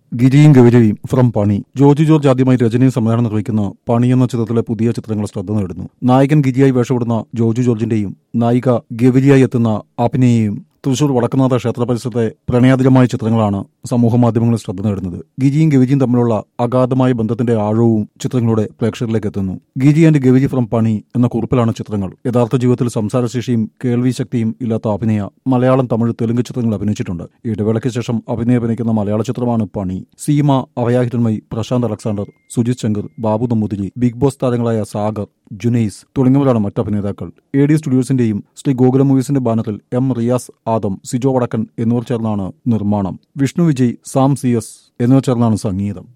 ഗിരിയും ഗൗരവിയും from Pani George George ആദ്യമായി രചനയും സംവിധാനം നിർവഹിക്കുന്ന പണി എന്ന ചിത്രത്തിലെ പുതിയ ചിത്രങ്ങൾ ശ്രദ്ധ നേടുന്നു നായകൻ ഗിരിയായി വേഷപ്പെടുന്ന ജോർജ് ജോർജിന്റെയും നായിക ഗൗരിയായി എത്തുന്ന അഭിനയെയും തൃശൂർ വടക്കുന്നാഥ ക്ഷേത്ര പരിസരത്തെ പ്രണയാതിരമായ ചിത്രങ്ങളാണ് സമൂഹ മാധ്യമങ്ങളിൽ ശ്രദ്ധ നേടുന്നത് ഗിരിയും ഗവിജിയും തമ്മിലുള്ള അഗാധമായ ബന്ധത്തിന്റെ ആഴവും ചിത്രങ്ങളുടെ പ്രേക്ഷകരിലേക്ക് എത്തുന്നു ഗിരി ആൻഡ് ഗവിജി ഫ്രം പണി എന്ന കുറിപ്പിലാണ് ചിത്രങ്ങൾ യഥാർത്ഥ ജീവിതത്തിൽ സംസാരശേഷിയും കേൾവി ശക്തിയും ഇല്ലാത്ത അഭിനയ മലയാളം തമിഴ് തെലുങ്ക് ചിത്രങ്ങൾ അഭിനയിച്ചിട്ടുണ്ട് ഇടവേളയ്ക്ക് ശേഷം അഭിനയ അഭിനയിക്കുന്ന മലയാള ചിത്രമാണ് പണി സീമ അഭയാഹിരന്മയി Prashant Alexander Sujith Shankar Babu Namboothiri big boss താരങ്ങളായ സാഗർ ജുനൈസ് തുടങ്ങിയവരാണ് മറ്റ് അഭിനേതാക്കൾ എ ഡി സ്റ്റുഡിയോസിന്റെയും ശ്രീ ഗോകുലം മൂവീസിന്റെ ബാനറിൽ എം റിയാസ് ആദം സിജോ വടക്കൻ എന്നിവർ ചേർന്നാണ് നിർമ്മാണം Vishnu Vijay Sam C S എന്നിവർ ചേർന്നാണ് സംഗീതം